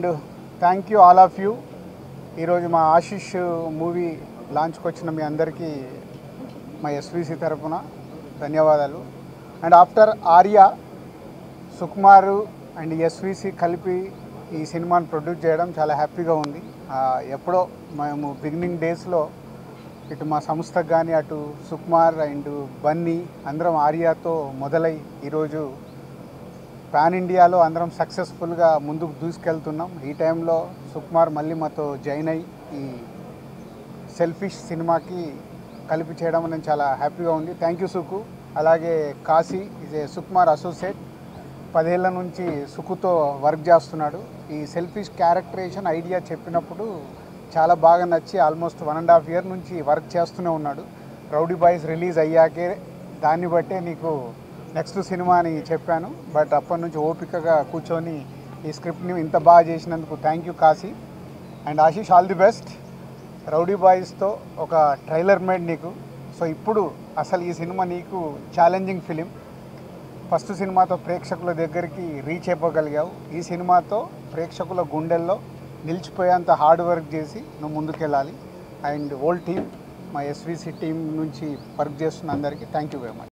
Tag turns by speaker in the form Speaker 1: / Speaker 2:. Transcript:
Speaker 1: and thank you all of you ఈరోజు మా Ashish movie లాంచ్కి వచ్చిన మీ అందరికీ మా ఎస్విసి తరపున ధన్యవాదాలు and after Arya Sukumar and SVC కలిపి ఈ సినిమాని ప్రొడ్యూస్ చేయడం చాలా హ్యాపీగా ఉంది ఆ, ఎప్పుడో మేము బిగినింగ్ డేస్లో ఇటు మా సంస్థకు కానీ అటు సుకుమార్ అండ్ బన్నీ అందరం ఆర్యాతో మొదలై ఈరోజు పాన్ ఇండియాలో అందరం సక్సెస్ఫుల్గా ముందుకు దూసుకెళ్తున్నాం ఈ టైంలో సుకుమార్ మళ్ళీ మాతో జాయిన్ అయ్యి ఈ సెల్ఫిష్ సినిమాకి కలిపి చేయడం నేను చాలా హ్యాపీగా ఉంది థ్యాంక్ యూ సుకు అలాగే Kashi is a Sukumar associate పదేళ్ల నుంచి సుకుతో వర్క్ చేస్తున్నాడు ఈ సెల్ఫిష్ క్యారెక్టరేషన్ ఐడియా చెప్పినప్పుడు చాలా బాగా నచ్చి almost one and half year నుంచి వర్క్ చేస్తూనే ఉన్నాడు రౌడీ బాయ్స్ రిలీజ్ అయ్యాకే దాన్ని బట్టే నీకు నెక్స్ట్ సినిమా అని చెప్పాను బట్ అప్పటి నుంచి ఓపికగా కూర్చొని ఈ స్క్రిప్ట్ని ఇంత బాగా చేసినందుకు thank you Kashi and Ashish all the best Rowdy బాయ్స్తో ఒక ట్రైలర్ మేడ్ నీకు సో ఇప్పుడు అసలు ఈ సినిమా నీకు ఛాలెంజింగ్ ఫిలిం ఫస్ట్ సినిమాతో ప్రేక్షకుల దగ్గరికి రీచ్ అయిపోగలిగావు ఈ సినిమాతో ప్రేక్షకుల గుండెల్లో నిలిచిపోయేంత హార్డ్ వర్క్ చేసి నువ్వు ముందుకెళ్ళాలి అండ్ ఓల్డ్ టీమ్ మా ఎస్విసి టీం నుంచి వర్క్ చేస్తున్న అందరికీ థ్యాంక్ యూ వెరీ మచ్